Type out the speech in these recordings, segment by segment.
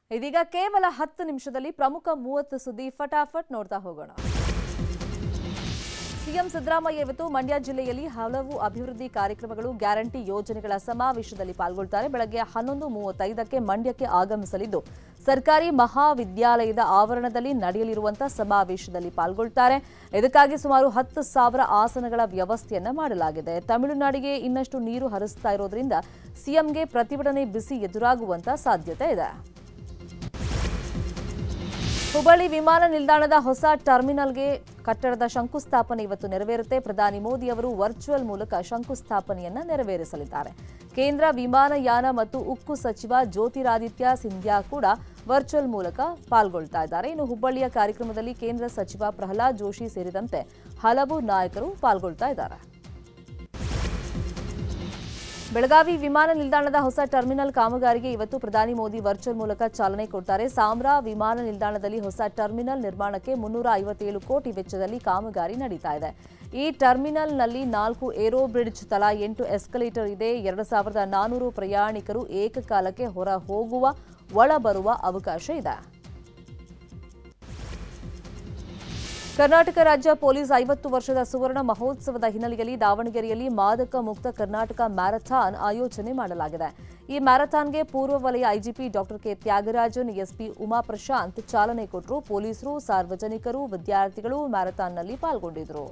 ಇದೀಗ ಕೇವಲ ಹತ್ತು ನಿಮಿಷದಲ್ಲಿ ಪ್ರಮುಖ ಮೂವತ್ತು ಸುದ್ದಿ ಫಟಾಫಟ್ ನೋಡ್ತಾ ಹೋಗೋಣ ಸಿಎಂ ಸಿದ್ದರಾಮಯ್ಯ ಇವತ್ತು ಮಂಡ್ಯ ಜಿಲ್ಲೆಯಲ್ಲಿ ಹಲವು ಅಭಿವೃದ್ಧಿ ಕಾರ್ಯಕ್ರಮಗಳು ಗ್ಯಾರಂಟಿ ಯೋಜನೆಗಳ ಸಮಾವೇಶದಲ್ಲಿ ಪಾಲ್ಗೊಳ್ತಾರೆ ಬೆಳಗ್ಗೆ ಹನ್ನೊಂದು ಮೂವತ್ತೈದಕ್ಕೆ ಮಂಡ್ಯಕ್ಕೆ ಆಗಮಿಸಲಿದ್ದು ಸರ್ಕಾರಿ ಮಹಾವಿದ್ಯಾಲಯದ ಆವರಣದಲ್ಲಿ ನಡೆಯಲಿರುವಂತಹ ಸಮಾವೇಶದಲ್ಲಿ ಪಾಲ್ಗೊಳ್ತಾರೆ ಇದಕ್ಕಾಗಿ ಸುಮಾರು ಹತ್ತು ಸಾವಿರ ಆಸನಗಳ ವ್ಯವಸ್ಥೆಯನ್ನ ಮಾಡಲಾಗಿದೆ ತಮಿಳುನಾಡಿಗೆ ಇನ್ನಷ್ಟು ನೀರು ಹರಿಸ್ತಾ ಇರೋದ್ರಿಂದ ಸಿಎಂಗೆ ಪ್ರತಿಭಟನೆ ಬಿಸಿ ಎದುರಾಗುವಂತ ಸಾಧ್ಯತೆ ಇದೆ ಹುಬ್ಬಳ್ಳಿ ವಿಮಾನ ನಿಲ್ದಾಣದ ಹೊಸ ಟರ್ಮಿನಲ್ಗೆ ಕಟ್ಟಡದ ಶಂಕುಸ್ಥಾಪನೆ ಇವತ್ತು ನೆರವೇರುತ್ತೆ ಪ್ರಧಾನಿ ಮೋದಿ ಅವರು ವರ್ಚುವಲ್ ಮೂಲಕ ಶಂಕುಸ್ಥಾಪನೆಯನ್ನ ನೆರವೇರಿಸಲಿದ್ದಾರೆ ಕೇಂದ್ರ ವಿಮಾನಯಾನ ಮತ್ತು ಉಕ್ಕು ಸಚಿವ ಜ್ಯೋತಿರಾದಿತ್ಯ ಸಿಂಧ್ಯಾ ಕೂಡ ವರ್ಚುವಲ್ ಮೂಲಕ ಪಾಲ್ಗೊಳ್ತಾ ಇದ್ದಾರೆ ಇನ್ನು ಹುಬ್ಬಳ್ಳಿಯ ಕಾರ್ಯಕ್ರಮದಲ್ಲಿ ಕೇಂದ್ರ ಸಚಿವ ಪ್ರಹ್ಲಾದ್ ಜೋಶಿ ಸೇರಿದಂತೆ ಹಲವು ನಾಯಕರು ಪಾಲ್ಗೊಳ್ತಾ ಇದ್ದಾರೆ ಬೆಳಗಾವಿ ವಿಮಾನ ನಿಲ್ದಾಣದ ಹೊಸ ಟರ್ಮಿನಲ್ ಕಾಮಗಾರಿಗೆ ಇವತ್ತು ಪ್ರಧಾನಿ ಮೋದಿ ವರ್ಚುವಲ್ ಮೂಲಕ ಚಾಲನೆ ಕೊಡ್ತಾರೆ ಸಾಮ್ರಾ ವಿಮಾನ ನಿಲ್ದಾಣದಲ್ಲಿ ಹೊಸ ಟರ್ಮಿನಲ್ ನಿರ್ಮಾಣಕ್ಕೆ ಮುನ್ನೂರ ಐವತ್ತೇಳು ಕೋಟಿ ವೆಚ್ಚದಲ್ಲಿ ಕಾಮಗಾರಿ ನಡೀತಾ ಇದೆ ಈ ಟರ್ಮಿನಲ್ನಲ್ಲಿ ನಾಲ್ಕು ಏರೋ ಬ್ರಿಡ್ಜ್ ತಲಾ ಎಂಟು ಎಸ್ಕಲೇಟರ್ ಇದೆ ಎರಡು ಸಾವಿರದ ನಾನೂರು ಪ್ರಯಾಣಿಕರು ಏಕಕಾಲಕ್ಕೆ ಹೊರ ಹೋಗುವ ಒಳ ಬರುವ ಅವಕಾಶ ಇದೆ ಕರ್ನಾಟಕ ರಾಜ್ಯ ಪೊಲೀಸ್ ಐವತ್ತು ವರ್ಷದ ಸುವರ್ಣ ಮಹೋತ್ಸವದ ಹಿನ್ನೆಲೆಯಲ್ಲಿ ದಾವಣಗೆರೆಯಲ್ಲಿ ಮಾದಕ ಮುಕ್ತ ಕರ್ನಾಟಕ ಮ್ಯಾರಥಾನ್ ಆಯೋಜನೆ ಮಾಡಲಾಗಿದೆ ಈ ಮ್ಯಾರಥಾನ್ಗೆ ಪೂರ್ವ ವಲಯ IGP doctor K Thyagarajan SP Uma Prashant ಚಾಲನೆ ಕೊಟ್ಟರು ಪೊಲೀಸರು ಸಾರ್ವಜನಿಕರು ವಿದ್ಯಾರ್ಥಿಗಳು ಮ್ಯಾರಥಾನ್ನಲ್ಲಿ ಪಾಲ್ಗೊಂಡಿದ್ದರು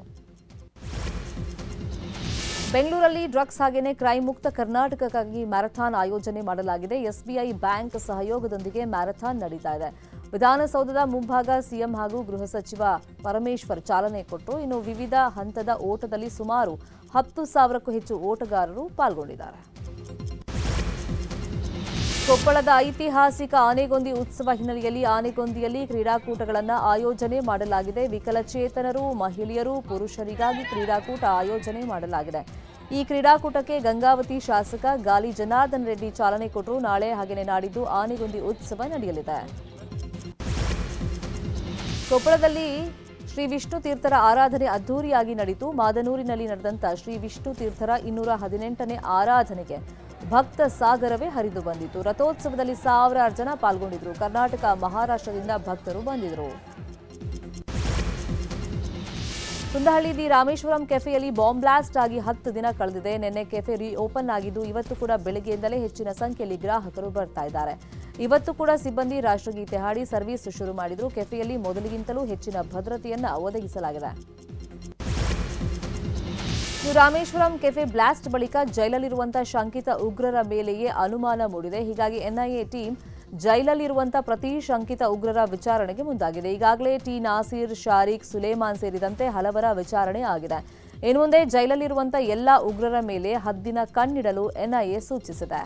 ಬೆಂಗಳೂರಲ್ಲಿ ಡ್ರಗ್ಸ್ ಹಾಗೇನೆ ಕ್ರೈಮ್ ಮುಕ್ತ ಕರ್ನಾಟಕಕ್ಕಾಗಿ ಮ್ಯಾರಥಾನ್ ಆಯೋಜನೆ ಮಾಡಲಾಗಿದೆ ಎಸ್ಬಿಐ ಬ್ಯಾಂಕ್ ಸಹಯೋಗದೊಂದಿಗೆ ಮ್ಯಾರಥಾನ್ ನಡೀತಾ ಇದೆ ವಿಧಾನಸೌಧದ ಮುಂಭಾಗ ಸಿಎಂ ಹಾಗೂ ಗೃಹ ಸಚಿವ ಪರಮೇಶ್ವರ್ ಚಾಲನೆ ಕೊಟ್ಟರು ಇನ್ನು ವಿವಿಧ ಹಂತದ ಓಟದಲ್ಲಿ ಸುಮಾರು ಹತ್ತು ಸಾವಿರಕ್ಕೂ ಹೆಚ್ಚು ಓಟಗಾರರು ಪಾಲ್ಗೊಂಡಿದ್ದಾರೆ ಕೊಪ್ಪಳದ ಐತಿಹಾಸಿಕ ಆನೆಗೊಂದಿ ಉತ್ಸವ ಹಿನ್ನೆಲೆಯಲ್ಲಿ ಆನೆಗೊಂದಿಯಲ್ಲಿ ಕ್ರೀಡಾಕೂಟಗಳನ್ನು ಆಯೋಜನೆ ಮಾಡಲಾಗಿದೆ ವಿಕಲಚೇತನರು ಮಹಿಳೆಯರು ಪುರುಷರಿಗಾಗಿ ಕ್ರೀಡಾಕೂಟ ಆಯೋಜನೆ ಮಾಡಲಾಗಿದೆ ಈ ಕ್ರೀಡಾಕೂಟಕ್ಕೆ ಗಂಗಾವತಿ ಶಾಸಕ ಗಾಲಿ ಜನಾರ್ದನ್ ರೆಡ್ಡಿ ಚಾಲನೆ ಕೊಟ್ಟರು ನಾಳೆ ಹಾಗೆಯೇ ನಾಡಿದ್ದು ಆನೆಗೊಂದಿ ಉತ್ಸವ ನಡೆಯಲಿದೆ ಕೊಪ್ಪಳದಲ್ಲಿ ಶ್ರೀ ವಿಷ್ಣು ತೀರ್ಥರ ಆರಾಧನೆ ಅದ್ದೂರಿಯಾಗಿ ನಡೆಯಿತು ಮಾದನೂರಿನಲ್ಲಿ ನಡೆದಂತ ಶ್ರೀ ವಿಷ್ಣು ತೀರ್ಥರ ಇನ್ನೂರ ಹದಿನೆಂಟನೇ ಆರಾಧನೆಗೆ ಭಕ್ತ ಸಾಗರವೇ ಹರಿದು ಬಂದಿತು ರಥೋತ್ಸವದಲ್ಲಿ ಸಾವಿರಾರು ಜನ ಪಾಲ್ಗೊಂಡಿದ್ರು ಕರ್ನಾಟಕ ಮಹಾರಾಷ್ಟ್ರದಿಂದ ಭಕ್ತರು ಬಂದಿದ್ರು ಕುಂದಹಳ್ಳಿ ದಿ ರಾಮೇಶ್ವರಂ ಕೆಫೆಯಲ್ಲಿ ಬಾಂಬ್ ಬ್ಲಾಸ್ಟ್ ಆಗಿ ಹತ್ತು ದಿನ ಕಳೆದಿದೆ ನಿನ್ನೆ ಕೆಫೆ ರೀ ಓಪನ್ ಆಗಿದ್ದು ಇವತ್ತು ಕೂಡ ಬೆಳಗ್ಗೆಯಿಂದಲೇ ಹೆಚ್ಚಿನ ಸಂಖ್ಯೆಯಲ್ಲಿ ಗ್ರಾಹಕರು ಬರ್ತಾ ಇದ್ದಾರೆ ಇವತ್ತು ಕೂಡ ಸಿಬ್ಬಂದಿ ರಾಷ್ಟ್ರಗೀತೆ ಹಾಡಿ ಸರ್ವಿಸ್ ಶುರು ಮಾಡಿದ್ರು ಕೆಫೆಯಲ್ಲಿ ಮೊದಲಿಗಿಂತಲೂ ಹೆಚ್ಚಿನ ಭದ್ರತೆಯನ್ನ ಒದಗಿಸಲಾಗಿದೆ ಇನ್ನು ರಾಮೇಶ್ವರಂ ಕೆಫೆ ಬ್ಲಾಸ್ಟ್ ಬಳಿಕ ಜೈಲಲ್ಲಿರುವಂತಹ ಶಂಕಿತ ಉಗ್ರರ ಮೇಲೆಯೇ ಅನುಮಾನ ಮೂಡಿದೆ ಹೀಗಾಗಿ ಎನ್ಐಎ ಟೀಮ್ ಜೈಲಲ್ಲಿರುವಂತಹ ಪ್ರತಿ ಶಂಕಿತ ಉಗ್ರರ ವಿಚಾರಣೆಗೆ ಮುಂದಾಗಿದೆ ಈಗಾಗಲೇ ಟಿ ನಾಸೀರ್ ಶಾರಿಕ್ ಸುಲೇಮಾನ್ ಸೇರಿದಂತೆ ಹಲವರ ವಿಚಾರಣೆ ಆಗಿದೆ ಇನ್ನು ಮುಂದೆ ಜೈಲಲ್ಲಿರುವಂತಹ ಎಲ್ಲ ಉಗ್ರರ ಮೇಲೆ ಹದ್ದಿನ ಕಣ್ಣಿಡಲು ಎನ್ಐಎ ಸೂಚಿಸಿದೆ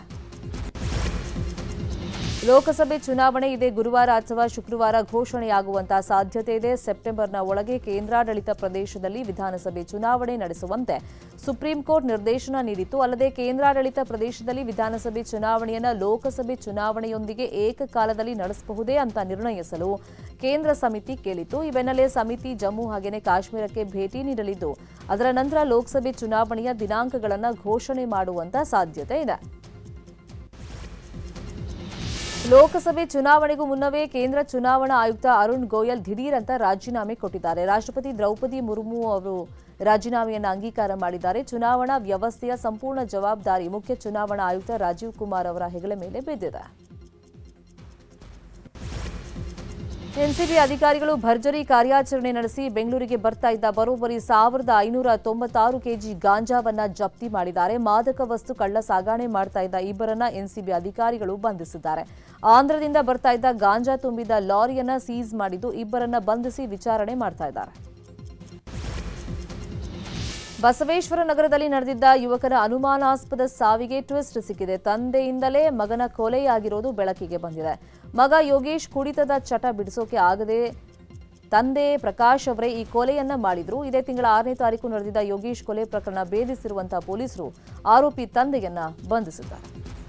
ಲೋಕಸಭೆ ಚುನಾವಣೆ ಇದೇ ಗುರುವಾರ ಅಥವಾ ಶುಕ್ರವಾರ ಘೋಷಣೆಯಾಗುವಂತಹ ಸಾಧ್ಯತೆ ಇದೆ ಸೆಪ್ಟೆಂಬರ್ನ ಒಳಗೆ ಕೇಂದ್ರಾಡಳಿತ ಪ್ರದೇಶದಲ್ಲಿ ವಿಧಾನಸಭೆ ಚುನಾವಣೆ ನಡೆಸುವಂತೆ ಸುಪ್ರೀಂ ಕೋರ್ಟ್ ನಿರ್ದೇಶನ ನೀಡಿತ್ತು ಅಲ್ಲದೆ ಕೇಂದ್ರಾಡಳಿತ ಪ್ರದೇಶದಲ್ಲಿ ವಿಧಾನಸಭೆ ಚುನಾವಣೆಯನ್ನು ಲೋಕಸಭೆ ಚುನಾವಣೆಯೊಂದಿಗೆ ಏಕಕಾಲದಲ್ಲಿ ನಡೆಸಬಹುದೇ ಅಂತ ನಿರ್ಣಯಿಸಲು ಕೇಂದ್ರ ಸಮಿತಿ ಕೇಳಿತು ಈ ಬೆನ್ನಲ್ಲೇ ಸಮಿತಿ ಜಮ್ಮು ಹಾಗೆಯೇ ಕಾಶ್ಮೀರಕ್ಕೆ ಭೇಟಿ ನೀಡಲಿದ್ದು ಅದರ ನಂತರ ಲೋಕಸಭೆ ಚುನಾವಣೆಯ ದಿನಾಂಕಗಳನ್ನು ಘೋಷಣೆ ಮಾಡುವಂತ ಸಾಧ್ಯತೆ ಇದೆ ಲೋಕಸಭೆ ಚುನಾವಣೆಗೂ ಮುನ್ನವೇ ಕೇಂದ್ರ ಚುನಾವಣಾ ಆಯುಕ್ತ ಅರುಣ್ ಗೋಯಲ್ ದಿಢೀರ್ ಅಂತ ರಾಜೀನಾಮೆ ಕೊಟ್ಟಿದ್ದಾರೆ ರಾಷ್ಟ್ರಪತಿ ದ್ರೌಪದಿ ಮುರ್ಮು ಅವರು ರಾಜೀನಾಮೆಯನ್ನು ಅಂಗೀಕಾರ ಮಾಡಿದ್ದಾರೆ ಚುನಾವಣಾ ವ್ಯವಸ್ಥೆಯ ಸಂಪೂರ್ಣ ಜವಾಬ್ದಾರಿ ಮುಖ್ಯ ಚುನಾವಣಾ ಆಯುಕ್ತ ರಾಜೀವ್ ಕುಮಾರ್ ಅವರ ಹೆಗಲ ಮೇಲೆ ಬಿದ್ದಿದೆ ಎನ್ಸಿಬಿ ಅಧಿಕಾರಿಗಳು ಭರ್ಜರಿ ಕಾರ್ಯಾಚರಣೆ ನಡೆಸಿ ಬೆಂಗಳೂರಿಗೆ ಬರ್ತಾ ಇದ್ದ ಬರೋಬ್ಬರಿ ಸಾವಿರದ ಐನೂರ ತೊಂಬತ್ತಾರು ಕೆಜಿ ಗಾಂಜಾವನ್ನ ಜಪ್ತಿ ಮಾಡಿದ್ದಾರೆ ಮಾದಕ ವಸ್ತು ಕಳ್ಳ ಸಾಗಾಣೆ ಮಾಡ್ತಾ ಇದ್ದ ಇಬ್ಬರನ್ನ ಎನ್ಸಿಬಿ ಅಧಿಕಾರಿಗಳು ಬಂಧಿಸಿದ್ದಾರೆ ಆಂಧ್ರದಿಂದ ಬರ್ತಾ ಇದ್ದ ಗಾಂಜಾ ತುಂಬಿದ ಲಾರಿಯನ್ನ ಸೀಸ್ ಮಾಡಿದ್ದು ಇಬ್ಬರನ್ನ ಬಂಧಿಸಿ ವಿಚಾರಣೆ ಮಾಡ್ತಾ ಇದ್ದಾರೆ ಬಸವೇಶ್ವರ ನಗರದಲ್ಲಿ ನಡೆದಿದ್ದ ಯುವಕನ ಅನುಮಾನಾಸ್ಪದ ಸಾವಿಗೆ ಟ್ವಿಸ್ಟ್ ಸಿಕ್ಕಿದೆ ತಂದೆಯಿಂದಲೇ ಮಗನ ಕೊಲೆಯಾಗಿರೋದು ಬೆಳಕಿಗೆ ಬಂದಿದೆ ಮಗ ಯೋಗೇಶ್ ಕುಡಿತದ ಚಟ ಬಿಡಿಸೋಕೆ ಆಗದೆ ತಂದೆ ಪ್ರಕಾಶ್ ಅವರೇ ಈ ಕೊಲೆಯನ್ನ ಮಾಡಿದ್ರು ಇದೇ ತಿಂಗಳ ಆರನೇ ತಾರೀಕು ನಡೆದಿದ್ದ ಯೋಗೇಶ್ ಕೊಲೆ ಪ್ರಕರಣ ಭೇದಿಸಿರುವಂತಹ ಪೊಲೀಸರು ಆರೋಪಿ ತಂದೆಯನ್ನ ಬಂಧಿಸಿದ್ದಾರೆ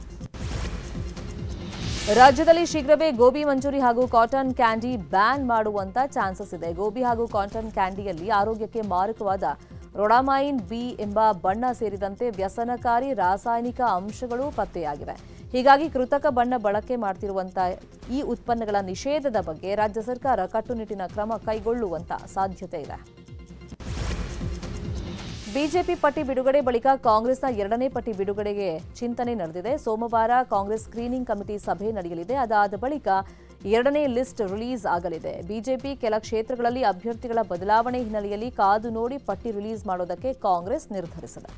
ರಾಜ್ಯದಲ್ಲಿ ಶೀಘ್ರವೇ ಗೋಬಿ ಮಂಚೂರಿ ಹಾಗೂ ಕಾಟನ್ ಕ್ಯಾಂಡಿ ಬ್ಯಾನ್ ಮಾಡುವಂತ ಚಾನ್ಸಸ್ ಇದೆ ಗೋಬಿ ಹಾಗೂ ಕಾಟನ್ ಕ್ಯಾಂಡಿಯಲ್ಲಿ ಆರೋಗ್ಯಕ್ಕೆ ಮಾರಕವಾದ ರೊಡಾಮೈನ್ ಬಿ ಎಂಬ ಬಣ್ಣ ಸೇರಿದಂತೆ ವ್ಯಸನಕಾರಿ ರಾಸಾಯನಿಕ ಅಂಶಗಳು ಪತ್ತೆಯಾಗಿವೆ ಹೀಗಾಗಿ ಕೃತಕ ಬಣ್ಣ ಬಳಕೆ ಮಾಡ್ತಿರುವಂತಹ ಈ ಉತ್ಪನ್ನಗಳ ನಿಷೇಧದ ಬಗ್ಗೆ ರಾಜ್ಯ ಸರ್ಕಾರ ಕಟ್ಟುನಿಟ್ಟಿನ ಕ್ರಮ ಕೈಗೊಳ್ಳುವಂತ ಸಾಧ್ಯತೆ ಇದೆ ಬಿಜೆಪಿ ಪಟ್ಟಿ ಬಿಡುಗಡೆ ಬಳಿಕ ಕಾಂಗ್ರೆಸ್ನ ಎರಡನೇ ಪಟ್ಟಿ ಬಿಡುಗಡೆಗೆ ಚಿಂತನೆ ನಡೆದಿದೆ ಸೋಮವಾರ ಕಾಂಗ್ರೆಸ್ ಸ್ಕ್ರೀನಿಂಗ್ ಕಮಿಟಿ ಸಭೆ ನಡೆಯಲಿದೆ ಅದಾದ ಬಳಿಕ ಎರಡನೇ ಲಿಸ್ಟ್ ರಿಲೀಸ್ ಆಗಲಿದೆ ಬಿಜೆಪಿ ಕೆಲ ಕ್ಷೇತ್ರಗಳಲ್ಲಿ ಅಭ್ಯರ್ಥಿಗಳ ಬದಲಾವಣೆ ಹಿನ್ನೆಲೆಯಲ್ಲಿ ಕಾದು ನೋಡಿ ಪಟ್ಟಿ ರಿಲೀಸ್ ಮಾಡೋದಕ್ಕೆ ಕಾಂಗ್ರೆಸ್ ನಿರ್ಧರಿಸಿದೆ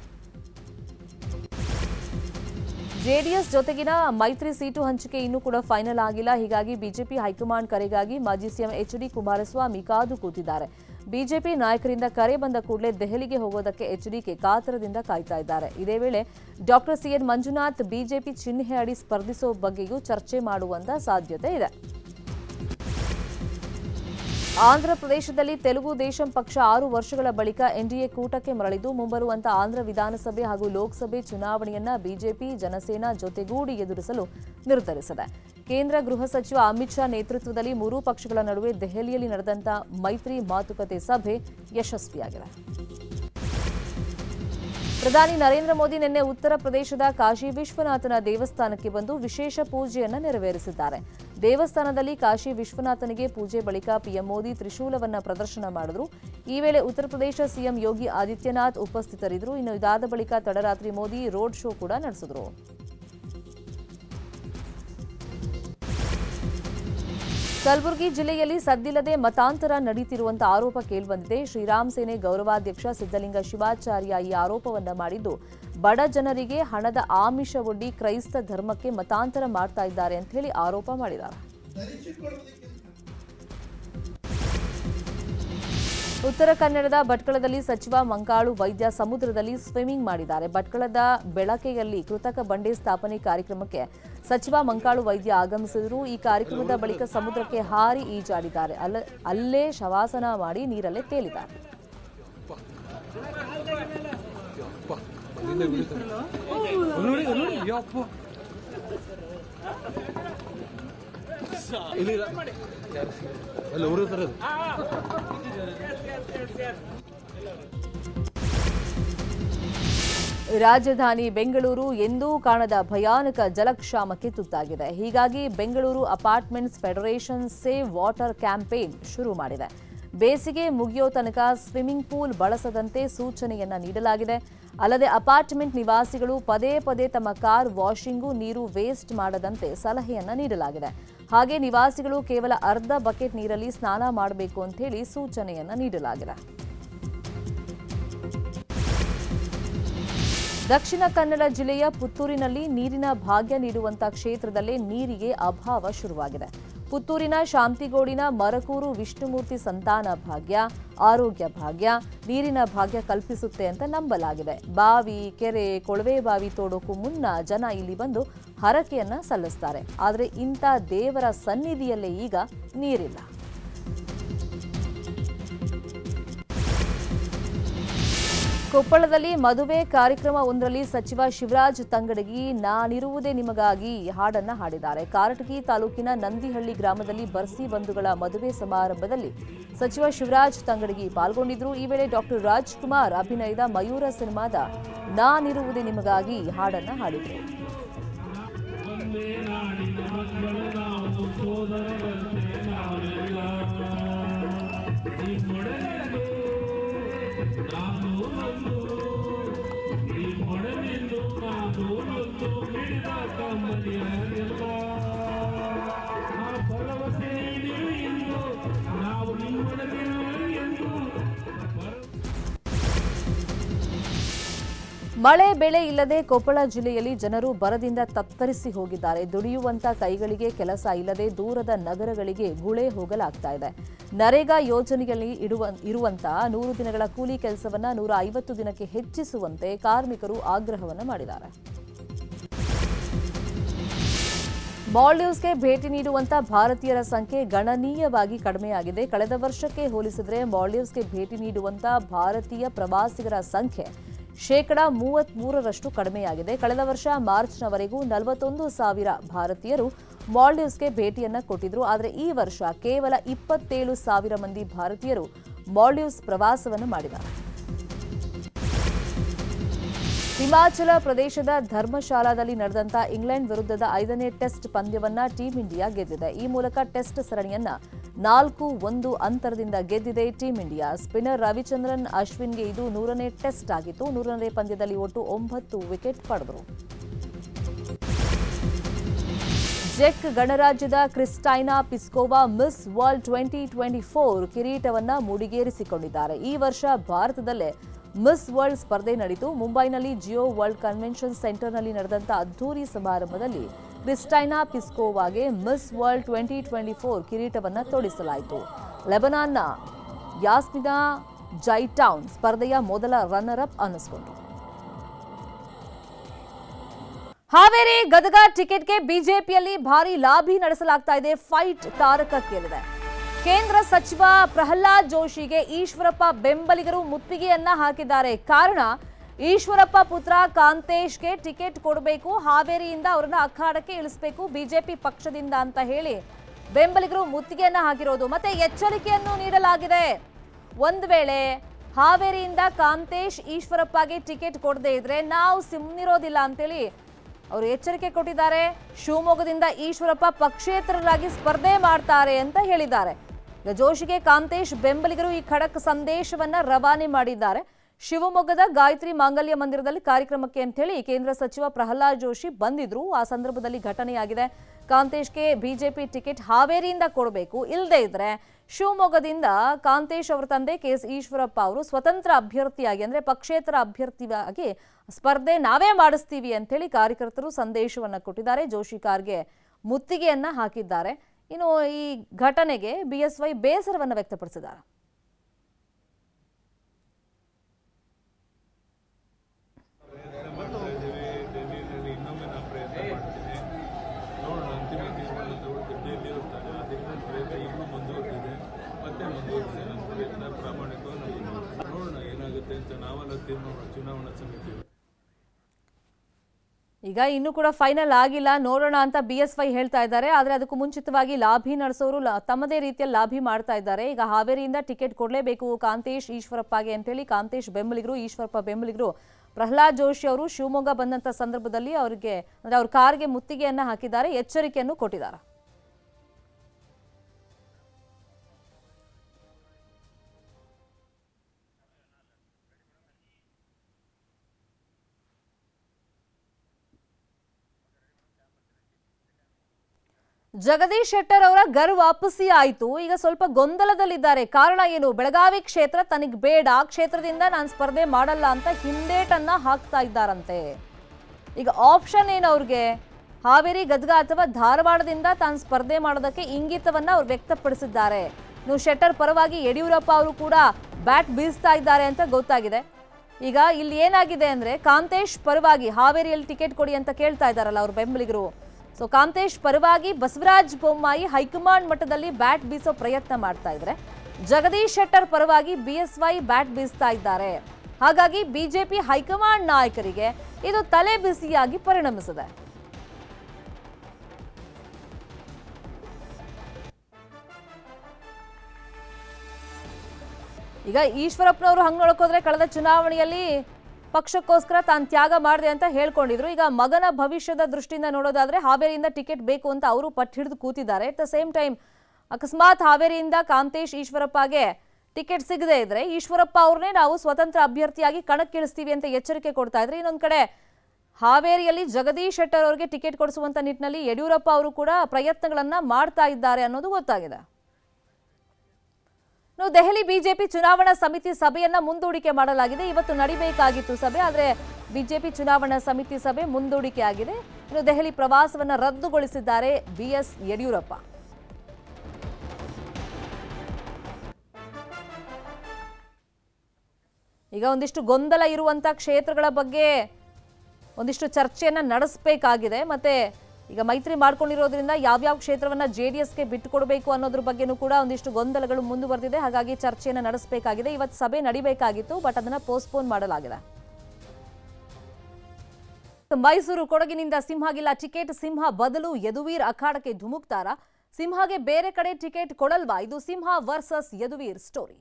ಜೆಡಿಎಸ್ ಜೊತೆಗಿನ ಮೈತ್ರಿ ಸೀಟು ಹಂಚಿಕೆ ಇನ್ನೂ ಕೂಡ ಫೈನಲ್ ಆಗಿಲ್ಲ ಹೀಗಾಗಿ ಬಿಜೆಪಿ ಹೈಕಮಾಂಡ್ ಕರೆಗಾಗಿ ಮಾಜಿ ಸಿಎಂ ಎಚ್ ಡಿ ಕುಮಾರಸ್ವಾಮಿ ಕಾದು ಕೂತಿದ್ದಾರೆ ಬಿಜೆಪಿ ನಾಯಕರಿಂದ ಕರೆ ಬಂದ ಕೂಡಲೇ ದೆಹಲಿಗೆ ಹೋಗೋದಕ್ಕೆ ಎಚ್ಡಿಕೆ ಕಾತರದಿಂದ ಕಾಯ್ತಾ ಇದ್ದಾರೆ ಇದೇ ವೇಳೆ ಡಾಕ್ಟರ್ ಸಿಎನ್ ಮಂಜುನಾಥ್ ಬಿಜೆಪಿ ಚಿಹ್ನೆ ಅಡಿ ಸ್ಪರ್ಧಿಸೋ ಬಗ್ಗೆಯೂ ಚರ್ಚೆ ಮಾಡುವಂತ ಸಾಧ್ಯತೆ ಇದೆ ಆಂಧ್ರ ಪ್ರದೇಶದಲ್ಲಿ ತೆಲುಗು ದೇಶಂ ಪಕ್ಷ ಆರು ವರ್ಷಗಳ ಬಳಿಕ ಎನ್ಡಿಎ ಕೂಟಕ್ಕೆ ಮರಳಿದ್ದು ಮುಂಬರುವಂತ ಆಂಧ್ರ ವಿಧಾನಸಭೆ ಹಾಗೂ ಲೋಕಸಭೆ ಚುನಾವಣೆಯನ್ನ ಬಿಜೆಪಿ ಜನಸೇನಾ ಜೊತೆಗೂಡಿ ಎದುರಿಸಲು ನಿರ್ಧರಿಸಿದೆ ಕೇಂದ್ರ ಗೃಹ ಸಚಿವ ಅಮಿತ್ ಶಾ ನೇತೃತ್ವದಲ್ಲಿ ಮೂರೂ ಪಕ್ಷಗಳ ನಡುವೆ ದೆಹಲಿಯಲ್ಲಿ ನಡೆದಂತ ಮೈತ್ರಿ ಮಾತುಕತೆ ಸಭೆ ಯಶಸ್ವಿಯಾಗಿದೆ ಪ್ರಧಾನಿ ನರೇಂದ್ರ ಮೋದಿ ನಿನ್ನೆ ಉತ್ತರ ಪ್ರದೇಶದ ಕಾಶಿ ವಿಶ್ವನಾಥನ ದೇವಸ್ಥಾನಕ್ಕೆ ಬಂದು ವಿಶೇಷ ಪೂಜೆಯನ್ನ ನೆರವೇರಿಸಿದ್ದಾರೆ ದೇವಸ್ಥಾನದಲ್ಲಿ ಕಾಶಿ ವಿಶ್ವನಾಥನಿಗೆ ಪೂಜೆ ಬಳಿಕ ಪಿಎಂ ಮೋದಿ ತ್ರಿಶೂಲವನ್ನ ಪ್ರದರ್ಶನ ಮಾಡಿದ್ರು ಈ ವೇಳೆ ಉತ್ತರ ಪ್ರದೇಶ ಸಿಎಂ ಯೋಗಿ ಆದಿತ್ಯನಾಥ್ ಉಪಸ್ಥಿತರಿದ್ದರು ಇನ್ನು ಇದಾದ ಬಳಿಕ ತಡರಾತ್ರಿ ಮೋದಿ ರೋಡ್ ಶೋ ಕೂಡ ನಡೆಸಿದ್ರು ಕಲಬುರಗಿ ಜಿಲ್ಲೆಯಲ್ಲಿ ಸದ್ದಿಲ್ಲದೆ ಮತಾಂತರ ನಡೀತಿರುವಂತ ಆರೋಪ ಕೇಳಿಬಂದಿದೆ ಶ್ರೀರಾಮ್ ಸೇನೆ ಗೌರವಾಧ್ಯಕ್ಷ ಸಿದ್ದಲಿಂಗ ಶಿವಾಚಾರ್ಯ ಈ ಆರೋಪವನ್ನ ಮಾಡಿದ್ದು ಬಡ ಜನರಿಗೆ ಹಣದ ಆಮಿಷವೊಡ್ಡಿ ಕ್ರೈಸ್ತ ಧರ್ಮಕ್ಕೆ ಮತಾಂತರ ಮಾಡ್ತಾ ಇದ್ದಾರೆ ಅಂತ ಹೇಳಿ ಆರೋಪ ಮಾಡಿದ್ದಾರೆ ಉತ್ತರ ಕನ್ನಡದ ಭಟ್ಕಳದಲ್ಲಿ ಸಚಿವ ಮಂಕಾಳು ವೈದ್ಯ ಸಮುದ್ರದಲ್ಲಿ ಸ್ವಿಮ್ಮಿಂಗ್ ಮಾಡಿದ್ದಾರೆ ಭಟ್ಕಳದ ಬೆಳಕೆಯಲ್ಲಿ ಕೃತಕ ಬಂಡೆ ಸ್ಥಾಪನೆ ಕಾರ್ಯಕ್ರಮಕ್ಕೆ ಸಚಿವ ಮಂಕಾಳು ವೈದ್ಯ ಆಗಮಿಸಿದರು ಈ ಕಾರ್ಯಕ್ರಮದ ಬಳಿಕ ಸಮುದ್ರಕ್ಕೆ ಹಾರಿ ಈಜಾಡಿದ್ದಾರೆ ಅಲ್ಲ ಅಲ್ಲೇ ಶವಾಸನ ಮಾಡಿ ನೀರಲ್ಲೇ ತೇಲಿದ್ದಾರೆ ನೋಡಿ ನೋಡಿ ಯಪ್ಪ ಇಲ್ಲಿ ಅಲ್ಲ ಊರು ಸರ್ ಅದು ರಾಜಧಾನಿ ಬೆಂಗಳೂರು ಎಂದೂ ಕಾಣದ ಭಯಾನಕ ಜಲಕ್ಷಾಮಕ್ಕೆ ತುತ್ತಾಗಿದೆ ಹೀಗಾಗಿ Bengaluru apartments federation save water campaign ಶುರು ಮಾಡಿದೆ ಬೇಸಿಗೆ ಮುಗಿಯೋ ತನಕ ಸ್ವಿಮ್ಮಿಂಗ್ ಪೂಲ್ ಬಳಸದಂತೆ ಸೂಚನೆಯನ್ನ ನೀಡಲಾಗಿದೆ ಅಲ್ಲದೆ ಅಪಾರ್ಟ್ಮೆಂಟ್ ನಿವಾಸಿಗಳು ಪದೇ ಪದೇ ತಮ್ಮ ಕಾರ್ ವಾಷಿಂಗು ನೀರು ವೇಸ್ಟ್ ಮಾಡದಂತೆ ಸಲಹೆಯನ್ನ ನೀಡಲಾಗಿದೆ ಹಾಗೆ ನಿವಾಸಿಗಳು ಕೇವಲ ಅರ್ಧ ಬಕೆಟ್ ನೀರಲ್ಲಿ ಸ್ನಾನ ಮಾಡಬೇಕು ಅಂತ ಹೇಳಿ ಸೂಚನೆಯನ್ನ ನೀಡಲಾಗಿದೆ ದಕ್ಷಿಣ ಕನ್ನಡ ಜಿಲ್ಲೆಯ ಪುತ್ತೂರಿನಲ್ಲಿ ನೀರಿನ ಭಾಗ್ಯ ನೀಡುವಂತ ಕ್ಷೇತ್ರದಲ್ಲೇ ನೀರಿಗೆ ಅಭಾವ ಶುರುವಾಗಿದೆ ಪುತ್ತೂರಿನ ಶಾಂತಿಗೋಡಿನ ಮರಕೂರು ವಿಷ್ಣುಮೂರ್ತಿ ಸಂತಾನ ಭಾಗ್ಯ ಆರೋಗ್ಯ ಭಾಗ್ಯ ನೀರಿನ ಭಾಗ್ಯ ಕಲ್ಪಿಸುತ್ತೆ ಅಂತ ನಂಬಲಾಗಿದೆ ಬಾವಿ ಕೆರೆ ಕೊಳವೆ ಬಾವಿ ತೋಡೋಕ್ಕೂ ಮುನ್ನ ಜನ ಇಲ್ಲಿ ಬಂದು ಹರಕೆಯನ್ನ ಸಲ್ಲಿಸ್ತಾರೆ ಆದರೆ ಇಂಥ ದೇವರ ಸನ್ನಿಧಿಯಲ್ಲೇ ಈಗ ನೀರಿಲ್ಲ ಕೊಪ್ಪಳದಲ್ಲಿ ಮದುವೆ ಕಾರ್ಯಕ್ರಮ ಒಂದರಲ್ಲಿ ಸಚಿವ ಶಿವರಾಜ್ ತಂಗಡಗಿ ನಾನಿರುವುದೇ ನಿಮಗಾಗಿ ಹಾಡನ್ನ ಹಾಡಿದ್ದಾರೆ ಕಾರಟಗಿ ತಾಲೂಕಿನ ನಂದಿಹಳ್ಳಿ ಗ್ರಾಮದಲ್ಲಿ ಬರ್ಸಿ ಬಂಧುಗಳ ಮದುವೆ ಸಮಾರಂಭದಲ್ಲಿ ಸಚಿವ ಶಿವರಾಜ್ ತಂಗಡಗಿ ಪಾಲ್ಗೊಂಡಿದ್ರು ಈ ವೇಳೆ ಡಾಕ್ಟರ್ ರಾಜ್ಕುಮಾರ್ ಅಭಿನಯದ ಮಯೂರ ಸಿನಿಮಾದ ನಾನಿರುವುದೇ ನಿಮಗಾಗಿ ಹಾಡನ್ನ ಹಾಡಿದ್ರು ಮಳೆ ಬೆಳೆ ಇಲ್ಲದೆ ಕೊಪ್ಪಳ ಜಿಲ್ಲೆಯಲ್ಲಿ ಜನರು ಬರದಿಂದ ತತ್ತರಿಸಿ ಹೋಗಿದ್ದಾರೆ ದುಡಿಯುವಂತ ಕೈಗಳಿಗೆ ಕೆಲಸ ಇಲ್ಲದೆ ದೂರದ ನಗರಗಳಿಗೆ ಗುಳೆ ಹೋಗಲಾಗ್ತಾ ಇದೆ ನರೇಗಾ ಯೋಜನೆಯಲ್ಲಿ ಇಡುವ ಇರುವಂತಹ ನೂರು ದಿನಗಳ ಕೂಲಿ ಕೆಲಸವನ್ನ ನೂರ ಐವತ್ತು ದಿನಕ್ಕೆ ಹೆಚ್ಚಿಸುವಂತೆ ಕಾರ್ಮಿಕರು ಆಗ್ರಹವನ್ನ ಮಾಡಿದ್ದಾರೆ ಮಾಲ್ಡೀವ್ಸ್ಗೆ ಭೇಟಿ ನೀಡುವಂತ ಭಾರತೀಯರ ಸಂಖ್ಯೆ ಗಣನೀಯವಾಗಿ ಕಡಿಮೆಯಾಗಿದೆ ಕಳೆದ ವರ್ಷಕ್ಕೆ ಹೋಲಿಸಿದರೆ ಮಾಲ್ಡೀವ್ಸ್ಗೆ ಭೇಟಿ ನೀಡುವಂತ ಭಾರತೀಯ ಪ್ರವಾಸಿಗರ ಸಂಖ್ಯೆ ಶೇಕಡಾ ಮೂವತ್ತ್ ಮೂರರಷ್ಟು ಕಡಿಮೆಯಾಗಿದೆ ಕಳೆದ ವರ್ಷ ಮಾರ್ಚ್ನವರೆಗೂ ನಲವತ್ತೊಂದು ಸಾವಿರ ಭಾರತೀಯರು ಮಾಲ್ಡೀವ್ಸ್ಗೆ ಭೇಟಿಯನ್ನ ಕೊಟ್ಟಿದ್ರು ಆದರೆ ಈ ವರ್ಷ ಕೇವಲ ಇಪ್ಪತ್ತೇಳು ಸಾವಿರ ಮಂದಿ ಭಾರತೀಯರು ಮಾಲ್ಡೀವ್ಸ್ ಪ್ರವಾಸವನ್ನು ಮಾಡಿದ್ದಾರೆ ಹಿಮಾಚಲ ಪ್ರದೇಶದ ಧರ್ಮಶಾಲಾದಲ್ಲಿ ನಡೆದಂತ ಇಂಗ್ಲೆಂಡ್ ವಿರುದ್ಧದ ಐದನೇ ಟೆಸ್ಟ್ ಪಂದ್ಯವನ್ನ ಟೀಂ ಇಂಡಿಯಾ ಗೆದ್ದಿದೆ ಈ ಮೂಲಕ ಟೆಸ್ಟ್ ಸರಣಿಯನ್ನ ನಾಲ್ಕು ಒಂದು ಅಂತರದಿಂದ ಗೆದ್ದಿದೆ ಟೀಂ ಇಂಡಿಯಾ ಸ್ಪಿನ್ನರ್ ರವಿಚಂದ್ರನ್ ಅಶ್ವಿನ್ಗೆ ಇದು ನೂರನೇ ಟೆಸ್ಟ್ ಆಗಿತ್ತು ನೂರನೇ ಪಂದ್ಯದಲ್ಲಿ ಒಟ್ಟು ಒಂಬತ್ತು ವಿಕೆಟ್ ಪಡೆದರು ಜೆಕ್ ಗಣರಾಜ್ಯದ Krystyna Pyszkova miss world twenty twenty four ಕಿರೀಟವನ್ನ ಮುಡಿಗೇರಿಸಿಕೊಂಡಿದ್ದಾರೆ ಈ ವರ್ಷ ಭಾರತದಲ್ಲೇ ಮಿಸ್ ವರ್ಲ್ಡ್ ಸ್ಪರ್ಧೆ ನಡೆಯಿತು ಮುಂಬೈನಲ್ಲಿ ಜಿಯೋ ವರ್ಲ್ಡ್ ಕನ್ವೆನ್ಷನ್ ಸೆಂಟರ್ನಲ್ಲಿ ನಡೆದಂಥ ಅದ್ದೂರಿ ಸಮಾರಂಭದಲ್ಲಿ ಕ್ರಿಸ್ಟೈನಾ ಪಿಸ್ಕೋವಾಗೆ miss world twenty twenty four ಕಿರೀಟವನ್ನ ತೊಡಿಸಲಾಯಿತು ಲೆಬನಾನ್ನ ಯಾಸ್ಮಿನಾ ಜೈಟೌನ್ ಸ್ಪರ್ಧೆಯ ಮೊದಲ ರನ್ನರ್ ಅಪ್ ಅನ್ನಿಸ್ಕೊಂಡ್ರು ಹಾವೇರಿ ಗದಗ ಟಿಕೆಟ್ಗೆ ಬಿಜೆಪಿಯಲ್ಲಿ ಭಾರಿ ಲಾಬಿ ನಡೆಸಲಾಗ್ತಾ ಇದೆ ಫೈಟ್ ತಾರಕಕ್ಕೇರಿದೆ ಕೇಂದ್ರ ಸಚಿವ ಪ್ರಹ್ಲಾದ್ ಜೋಶಿಗೆ ಈಶ್ವರಪ್ಪ ಬೆಂಬಲಿಗರು ಮುತ್ತಿಗೆಯನ್ನ ಹಾಕಿದ್ದಾರೆ ಕಾರಣ ಈಶ್ವರಪ್ಪ ಪುತ್ರ ಕಾಂತೇಶ್ಗೆ ಟಿಕೆಟ್ ಕೊಡಬೇಕು ಹಾವೇರಿಯಿಂದ ಅವರನ್ನ ಅಖಾಡಕ್ಕೆ ಇಳಿಸಬೇಕು ಬಿಜೆಪಿ ಪಕ್ಷದಿಂದ ಅಂತ ಹೇಳಿ ಬೆಂಬಲಿಗರು ಮುತ್ತಿಗೆಯನ್ನ ಹಾಕಿರೋದು ಮತ್ತೆ ಎಚ್ಚರಿಕೆಯನ್ನು ನೀಡಲಾಗಿದೆ ಒಂದು ವೇಳೆ ಹಾವೇರಿಯಿಂದ ಕಾಂತೇಶ್ ಈಶ್ವರಪ್ಪಗೆ ಟಿಕೆಟ್ ಕೊಡದೇ ಇದ್ರೆ ನಾವು ಸುಮ್ಮನಿರೋದಿಲ್ಲ ಅಂತೇಳಿ ಅವರು ಎಚ್ಚರಿಕೆ ಕೊಟ್ಟಿದ್ದಾರೆ ಶಿವಮೊಗ್ಗದಿಂದ ಈಶ್ವರಪ್ಪ ಪಕ್ಷೇತರರಾಗಿ ಸ್ಪರ್ಧೆ ಮಾಡ್ತಾರೆ ಅಂತ ಹೇಳಿದ್ದಾರೆ ಈಗ ಜೋಶಿಗೆ ಕಾಂತೇಶ್ ಬೆಂಬಲಿಗರು ಈ ಖಡಕ್ ಸಂದೇಶವನ್ನ ರವಾನೆ ಮಾಡಿದ್ದಾರೆ ಶಿವಮೊಗ್ಗದ ಗಾಯತ್ರಿ ಮಾಂಗಲ್ಯ ಮಂದಿರದಲ್ಲಿ ಕಾರ್ಯಕ್ರಮಕ್ಕೆ ಅಂತ ಹೇಳಿ ಕೇಂದ್ರ ಸಚಿವ ಪ್ರಹ್ಲಾದ್ ಜೋಶಿ ಬಂದಿದ್ರು ಆ ಸಂದರ್ಭದಲ್ಲಿ ಘಟನೆಯಾಗಿದೆ ಕಾಂತೇಶ್ಗೆ ಬಿಜೆಪಿ ಟಿಕೆಟ್ ಹಾವೇರಿಯಿಂದ ಕೊಡಬೇಕು ಇಲ್ಲದೇ ಇದ್ರೆ ಶಿವಮೊಗ್ಗದಿಂದ ಕಾಂತೇಶ್ ಅವರ ತಂದೆ ಕೆ ಎಸ್ ಈಶ್ವರಪ್ಪ ಅವರು ಸ್ವತಂತ್ರ ಅಭ್ಯರ್ಥಿಯಾಗಿ ಅಂದ್ರೆ ಪಕ್ಷೇತರ ಅಭ್ಯರ್ಥಿಯಾಗಿ ಸ್ಪರ್ಧೆ ನಾವೇ ಮಾಡಿಸ್ತೀವಿ ಅಂತೇಳಿ ಕಾರ್ಯಕರ್ತರು ಸಂದೇಶವನ್ನ ಕೊಟ್ಟಿದ್ದಾರೆ ಜೋಶಿ ಕಾರ್ಗೆ ಮುತ್ತಿಗೆಯನ್ನ ಹಾಕಿದ್ದಾರೆ ಇನ್ನು ಈ ಘಟನೆಗೆ ಬಿಎಸ್ವೈ ಬೇಸರವನ್ನು ವ್ಯಕ್ತಪಡಿಸಿದ್ದಾರೆ ಮಾಡ್ತಾ ಇದ್ದೀವಿ ಡೆಲ್ಲಿನಲ್ಲಿ ಇನ್ನೊಮ್ಮೆ ನಾನು ಪ್ರಯತ್ನ ಮಾಡ್ತೀನಿ ನೋಡೋಣ ಅಂತಿಮ ತೀರ್ಮಾನ ತಗೊಳ್ತೀನಿ ಡೆಲ್ಲಿ ಇರ್ತಾರೆ ಅದರಿಂದ ಪ್ರಯತ್ನ ಇನ್ನೂ ಮುಂದುವರೆದಿದೆ ಮತ್ತೆ ಮುಂದುವರಿಸಿ ನನ್ನ ಪ್ರಯತ್ನ ಪ್ರಾಮಾಣಿಕವಾಗಿ ನಾನು ನೋಡೋಣ ಏನಾಗುತ್ತೆ ಅಂತ ನಾವೆಲ್ಲ ತೀರ್ಮಾನ ಚುನಾವಣಾ ಸಮಿತಿ ಈಗ ಇನ್ನೂ ಕೂಡ ಫೈನಲ್ ಆಗಿಲ್ಲ ನೋಡೋಣ ಅಂತ ಬಿ ಎಸ್ ವೈ ಹೇಳ್ತಾ ಇದ್ದಾರೆ ಆದರೆ ಅದಕ್ಕೂ ಮುಂಚಿತವಾಗಿ ಲಾಭಿ ನಡೆಸೋರು ಲ- ತಮ್ಮದೇ ರೀತಿಯಲ್ಲಿ ಲಾಭಿ ಮಾಡ್ತಾ ಇದ್ದಾರೆ ಈಗ ಹಾವೇರಿಯಿಂದ ಟಿಕೆಟ್ ಕೊಡಲೇಬೇಕು ಕಾಂತೇಶ್ ಈಶ್ವರಪ್ಪಗೆ ಅಂತೇಳಿ ಕಾಂತೇಶ್ ಬೆಂಬಲಿಗರು ಈಶ್ವರಪ್ಪ ಬೆಂಬಲಿಗರು ಪ್ರಹ್ಲಾದ್ ಜೋಶಿ ಅವರು ಶಿವಮೊಗ್ಗ ಬಂದಂಥ ಸಂದರ್ಭದಲ್ಲಿ ಅವರಿಗೆ ಅಂದರೆ ಅವ್ರ ಕಾರ್ಗೆ ಮುತ್ತಿಗೆಯನ್ನ ಹಾಕಿದ್ದಾರೆ ಎಚ್ಚರಿಕೆಯನ್ನು ಕೊಟ್ಟಿದ್ದಾರೆ ಜಗದೀಶ್ ಶೆಟ್ಟರ್ ಅವರ ಗರ್ ವಾಪಸಿ ಆಯಿತು ಈಗ ಸ್ವಲ್ಪ ಗೊಂದಲದಲ್ಲಿದ್ದಾರೆ ಕಾರಣ ಏನು ಬೆಳಗಾವಿ ಕ್ಷೇತ್ರ ತನಗೆ ಬೇಡ ಆ ಕ್ಷೇತ್ರದಿಂದ ನಾನು ಸ್ಪರ್ಧೆ ಮಾಡಲ್ಲ ಅಂತ ಹಿಂದೇಟನ್ನ ಹಾಕ್ತಾ ಇದ್ದಾರಂತೆ ಈಗ ಆಪ್ಷನ್ ಏನು ಅವ್ರಿಗೆ ಹಾವೇರಿ ಗದಗ ಅಥವಾ ಧಾರವಾಡದಿಂದ ತಾನು ಸ್ಪರ್ಧೆ ಮಾಡೋದಕ್ಕೆ ಇಂಗಿತವನ್ನ ಅವ್ರು ವ್ಯಕ್ತಪಡಿಸಿದ್ದಾರೆ ಇನ್ನು ಶೆಟ್ಟರ್ ಪರವಾಗಿ ಯಡಿಯೂರಪ್ಪ ಅವರು ಕೂಡ ಬ್ಯಾಟ್ ಬೀಸ್ತಾ ಇದ್ದಾರೆ ಅಂತ ಗೊತ್ತಾಗಿದೆ ಈಗ ಇಲ್ಲಿ ಏನಾಗಿದೆ ಅಂದ್ರೆ ಕಾಂತೇಶ್ ಪರವಾಗಿ ಹಾವೇರಿಯಲ್ಲಿ ಟಿಕೆಟ್ ಕೊಡಿ ಅಂತ ಕೇಳ್ತಾ ಇದ್ದಾರಲ್ಲ ಅವ್ರ ಬೆಂಬಲಿಗರು ಸೊ ಕಾಂತೇಶ್ ಪರವಾಗಿ ಬಸವರಾಜ್ ಬೊಮ್ಮಾಯಿ ಹೈಕಮಾಂಡ್ ಮಟ್ಟದಲ್ಲಿ ಬ್ಯಾಟ್ ಬೀಸೋ ಪ್ರಯತ್ನ ಮಾಡ್ತಾ ಇದ್ರೆ ಜಗದೀಶ್ ಶೆಟ್ಟರ್ ಪರವಾಗಿ ಬಿಎಸ್ವೈ ಬ್ಯಾಟ್ ಬೀಸ್ತಾ ಇದ್ದಾರೆ ಹಾಗಾಗಿ ಬಿಜೆಪಿ ಹೈಕಮಾಂಡ್ ನಾಯಕರಿಗೆ ಇದು ತಲೆ ಬಿಸಿಯಾಗಿ ಪರಿಣಮಿಸಿದೆ ಈಗ ಈಶ್ವರಪ್ಪನವರು ಹಂಗ್ ನೋಡಕೋದ್ರೆ ಕಳೆದ ಚುನಾವಣೆಯಲ್ಲಿ ಪಕ್ಷಕ್ಕೋಸ್ಕರ ತಾನು ತ್ಯಾಗ ಮಾಡಿದೆ ಅಂತ ಹೇಳ್ಕೊಂಡಿದ್ರು ಈಗ ಮಗನ ಭವಿಷ್ಯದ ದೃಷ್ಟಿಯಿಂದ ನೋಡೋದಾದ್ರೆ ಹಾವೇರಿಯಿಂದ ಟಿಕೆಟ್ ಬೇಕು ಅಂತ ಅವರು ಪಟ್ಟು ಹಿಡಿದು ಕೂತಿದ್ದಾರೆ ಅಟ್ ದ ಸೇಮ್ ಟೈಮ್ ಅಕಸ್ಮಾತ್ ಹಾವೇರಿಯಿಂದ ಕಾಂತೇಶ್ ಈಶ್ವರಪ್ಪಗೆ ಟಿಕೆಟ್ ಸಿಗದೆ ಇದ್ರೆ ಈಶ್ವರಪ್ಪ ಅವ್ರನ್ನೇ ನಾವು ಸ್ವತಂತ್ರ ಅಭ್ಯರ್ಥಿಯಾಗಿ ಕಣಕ್ಕಿಳಿಸ್ತೀವಿ ಅಂತ ಎಚ್ಚರಿಕೆ ಕೊಡ್ತಾ ಇದ್ರೆ ಇನ್ನೊಂದ್ ಕಡೆ ಹಾವೇರಿಯಲ್ಲಿ ಜಗದೀಶ್ ಶೆಟ್ಟರ್ ಅವರಿಗೆ ಟಿಕೆಟ್ ಕೊಡಿಸುವಂತ ನಿಟ್ಟಿನಲ್ಲಿ ಯಡಿಯೂರಪ್ಪ ಅವರು ಕೂಡ ಪ್ರಯತ್ನಗಳನ್ನ ಮಾಡ್ತಾ ಇದ್ದಾರೆ ಅನ್ನೋದು ಗೊತ್ತಾಗಿದೆ ಇನ್ನು ದೆಹಲಿ ಬಿಜೆಪಿ ಚುನಾವಣಾ ಸಮಿತಿ ಸಭೆಯನ್ನ ಮುಂದೂಡಿಕೆ ಮಾಡಲಾಗಿದೆ ಇವತ್ತು ನಡಿಬೇಕಾಗಿತ್ತು ಸಭೆ ಆದರೆ ಬಿಜೆಪಿ ಚುನಾವಣಾ ಸಮಿತಿ ಸಭೆ ಮುಂದೂಡಿಕೆ ಆಗಿದೆ ಇನ್ನು ದೆಹಲಿ ಪ್ರವಾಸವನ್ನ ರದ್ದುಗೊಳಿಸಿದ್ದಾರೆ ಬಿಎಸ್ ಯಡಿಯೂರಪ್ಪ ಈಗ ಒಂದಿಷ್ಟು ಗೊಂದಲ ಇರುವಂತ ಕ್ಷೇತ್ರಗಳ ಬಗ್ಗೆ ಒಂದಿಷ್ಟು ಚರ್ಚೆಯನ್ನ ನಡೆಸಬೇಕಾಗಿದೆ ಮತ್ತೆ ಈಗ ಮೈತ್ರಿ ಮಾಡ್ಕೊಂಡಿರೋದ್ರಿಂದ ಯಾವ್ಯಾವ ಕ್ಷೇತ್ರವನ್ನ ಜೆ ಡಿ ಎಸ್ಗೆ ಬಿಟ್ಟುಕೊಡ್ಬೇಕು ಅನ್ನೋದ್ರ ಬಗ್ಗೆನೂ ಕೂಡ ಒಂದಿಷ್ಟು ಗೊಂದಲಗಳು ಮುಂದುವರೆದಿದೆ ಹಾಗಾಗಿ ಚರ್ಚೆಯನ್ನ ನಡೆಸಬೇಕಾಗಿದೆ ಇವತ್ತು ಸಭೆ ನಡಿಬೇಕಾಗಿತ್ತು ಬಟ್ ಅದನ್ನ ಪೋಸ್ಟ್ಪೋನ್ ಮಾಡಲಾಗಿದೆ ಮೈಸೂರು ಕೊಡಗಿನಿಂದ ಸಿಂಹಗಿಲ್ಲ ಟಿಕೆಟ್ ಸಿಂಹ ಬದಲು ಯದುವೀರ್ ಅಖಾಡಕ್ಕೆ ಧುಮುಕ್ತಾರ ಸಿಂಹಗೆ ಬೇರೆ ಕಡೆ ಟಿಕೆಟ್ ಕೊಡಲ್ವಾ ಇದು ಸಿಂಹ ವರ್ಸಸ್ ಯದುವೀರ್ ಸ್ಟೋರಿ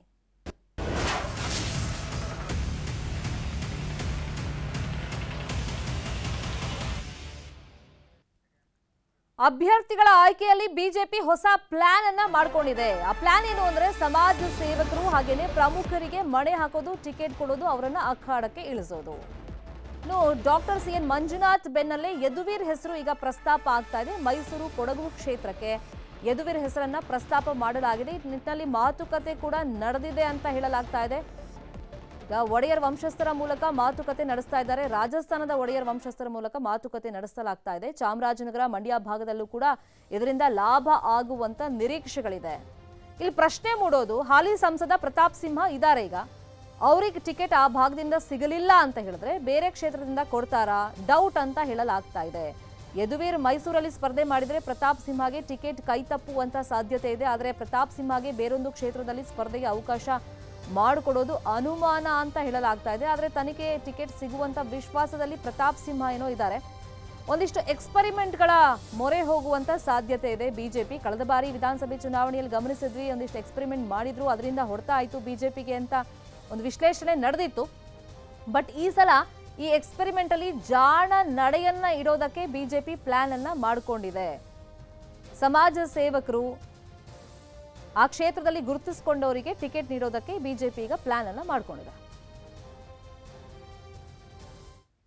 ಅಭ್ಯರ್ಥಿಗಳ ಆಯ್ಕೆಯಲ್ಲಿ ಬಿಜೆಪಿ ಹೊಸ ಪ್ಲಾನ್ ಅನ್ನ ಮಾಡ್ಕೊಂಡಿದೆ ಆ ಪ್ಲಾನ್ ಏನು ಅಂದ್ರೆ ಸಮಾಜ ಸೇವಕರು ಹಾಗೇನೆ ಪ್ರಮುಖರಿಗೆ ಮಣೆ ಹಾಕೋದು ಟಿಕೆಟ್ ಕೊಡೋದು ಅವರನ್ನ ಅಖಾಡಕ್ಕೆ ಇಳಿಸೋದು ಇನ್ನು ಡಾಕ್ಟರ್ ಸಿ ಎನ್ ಮಂಜುನಾಥ್ ಬೆನ್ನಲ್ಲೇ ಯದುವೀರ್ ಹೆಸರು ಈಗ ಪ್ರಸ್ತಾಪ ಆಗ್ತಾ ಇದೆ ಮೈಸೂರು ಕೊಡಗು ಕ್ಷೇತ್ರಕ್ಕೆ ಯದುವೀರ್ ಹೆಸರನ್ನ ಪ್ರಸ್ತಾಪ ಮಾಡಲಾಗಿದೆ ಈ ನಿಟ್ಟಿನಲ್ಲಿ ಮಾತುಕತೆ ಕೂಡ ನಡೆದಿದೆ ಅಂತ ಹೇಳಲಾಗ್ತಾ ಇದೆ ಈಗ ಒಡೆಯರ್ ವಂಶಸ್ಥರ ಮೂಲಕ ಮಾತುಕತೆ ನಡೆಸ್ತಾ ಇದ್ದಾರೆ ರಾಜಸ್ಥಾನದ ಒಡೆಯರ್ ವಂಶಸ್ಥರ ಮೂಲಕ ಮಾತುಕತೆ ನಡೆಸಲಾಗ್ತಾ ಇದೆ ಚಾಮರಾಜನಗರ ಮಂಡ್ಯ ಭಾಗದಲ್ಲೂ ಕೂಡ ಇದರಿಂದ ಲಾಭ ಆಗುವಂತ ನಿರೀಕ್ಷೆಗಳಿದೆ ಇಲ್ಲಿ ಪ್ರಶ್ನೆ ಮೂಡೋದು ಹಾಲಿ ಸಂಸದ ಪ್ರತಾಪ್ ಸಿಂಹ ಇದ್ದಾರೆ ಈಗ ಅವ್ರಿಗೆ ಟಿಕೆಟ್ ಆ ಭಾಗದಿಂದ ಸಿಗಲಿಲ್ಲ ಅಂತ ಹೇಳಿದ್ರೆ ಬೇರೆ ಕ್ಷೇತ್ರದಿಂದ ಕೊಡ್ತಾರಾ ಡೌಟ್ ಅಂತ ಹೇಳಲಾಗ್ತಾ ಇದೆ ಯದುವೀರ್ ಮೈಸೂರಲ್ಲಿ ಸ್ಪರ್ಧೆ ಮಾಡಿದ್ರೆ ಪ್ರತಾಪ್ ಸಿಂಹಗೆ ಟಿಕೆಟ್ ಕೈ ತಪ್ಪುವಂತ ಸಾಧ್ಯತೆ ಇದೆ ಆದರೆ ಪ್ರತಾಪ್ ಸಿಂಹಗೆ ಬೇರೊಂದು ಕ್ಷೇತ್ರದಲ್ಲಿ ಸ್ಪರ್ಧೆಗೆ ಅವಕಾಶ ಮಾಡಿಕೊಡೋದು ಅನುಮಾನ ಅಂತ ಹೇಳಲಾಗ್ತಾ ಇದೆ ಆದರೆ ತನಿಖೆ ಟಿಕೆಟ್ ಸಿಗುವಂತ ವಿಶ್ವಾಸದಲ್ಲಿ ಪ್ರತಾಪ್ ಸಿಂಹ ಏನೋ ಇದ್ದಾರೆ ಒಂದಿಷ್ಟು ಎಕ್ಸ್ಪರಿಮೆಂಟ್ಗಳ ಮೊರೆ ಹೋಗುವಂತ ಸಾಧ್ಯತೆ ಇದೆ ಬಿಜೆಪಿ ಕಳೆದ ಬಾರಿ ವಿಧಾನಸಭೆ ಚುನಾವಣೆಯಲ್ಲಿ ಗಮನಿಸಿದ್ವಿ ಒಂದಿಷ್ಟು ಎಕ್ಸ್ಪೆರಿಮೆಂಟ್ ಮಾಡಿದ್ರು ಅದರಿಂದ ಹೊಡೆತ ಆಯಿತು ಬಿಜೆಪಿಗೆ ಅಂತ ಒಂದು ವಿಶ್ಲೇಷಣೆ ನಡೆದಿತ್ತು ಬಟ್ ಈ ಸಲ ಈ ಎಕ್ಸ್ಪೆರಿಮೆಂಟ್ ಅಲ್ಲಿ ಜಾಣ ನಡೆಯನ್ನ ಇಡೋದಕ್ಕೆ ಬಿಜೆಪಿ ಪ್ಲಾನ್ ಅನ್ನ ಮಾಡಿಕೊಂಡಿದೆ ಸಮಾಜ ಸೇವಕರು ಆ ಕ್ಷೇತ್ರದಲ್ಲಿ ಗುರುತಿಸಿಕೊಂಡವರಿಗೆ ಟಿಕೆಟ್ ನೀಡೋದಕ್ಕೆ ಬಿಜೆಪಿ ಈಗ ಪ್ಲಾನ್ ಅನ್ನ ಮಾಡ್ಕೊಂಡಿದೆ